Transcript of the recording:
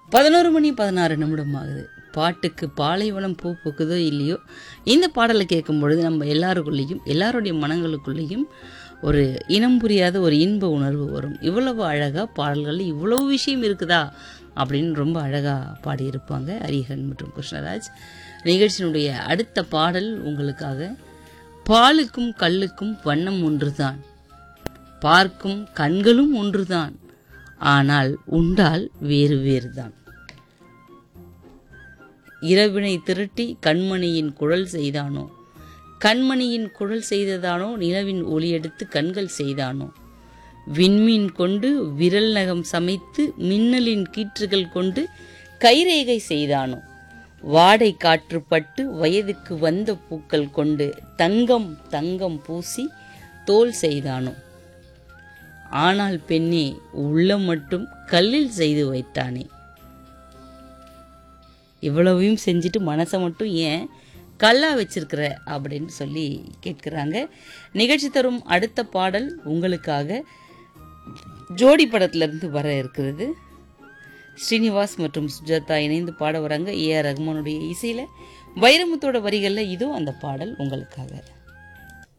பதினோரு மணி பதினாறு நிமிடம் ஆகுது பாட்டுக்கு பாலைவனம் பூ பூக்குதோ இல்லையோ இந்த பாடலை கேட்கும் பொழுது நம்ம எல்லாருக்குள்ளேயும் எல்லாருடைய மனங்களுக்குள்ளேயும் ஒரு இனம் புரியாத ஒரு இன்ப உணர்வு வரும் இவ்வளவு அழகாக பாடல்கள் இவ்வளவு விஷயம் இருக்குதா அப்படின்னு ரொம்ப அழகாக பாடியிருப்பாங்க ஹரிஹரன் மற்றும் கிருஷ்ணராஜ் நிகழ்ச்சியினுடைய அடுத்த பாடல் உங்களுக்காக பாலுக்கும் கல்லுக்கும் வண்ணம் ஒன்றுதான் பார்க்கும் கண்களும் ஒன்றுதான் ஆனால் உண்டால் வேறு வேறுதான் இரவினை திரட்டி கண்மணியின் குழல் செய்தானோ கண்மணியின் குழல் செய்ததானோ நிலவின் ஒளியெடுத்து கண்கள் செய்தானோ விண்மீன் கொண்டு விரல் நகம் சமைத்து மின்னலின் கீற்றுகள் கொண்டு கைரேகை செய்தானோ வாடை காற்று பட்டு வயதுக்கு வந்த பூக்கள் கொண்டு தங்கம் தங்கம் பூசி தோல் செய்தானோ ஆனால் பெண்ணே உள்ளம் மட்டும் கல்லில் செய்து வைத்தானே இவ்வளவையும் செஞ்சுட்டு மனசை மட்டும் ஏன் கல்லா வச்சிருக்கிற அப்படின்னு சொல்லி கேட்குறாங்க நிகழ்ச்சி தரும் அடுத்த பாடல் உங்களுக்காக ஜோடி படத்திலிருந்து வர இருக்கிறது ஸ்ரீனிவாஸ் மற்றும் சுஜாதா இணைந்து பாட வராங்க ஏஆர் ரஹ்மானுடைய இசையில் வைரமுத்தோட வரிகளில் இதுவும் அந்த பாடல் உங்களுக்காக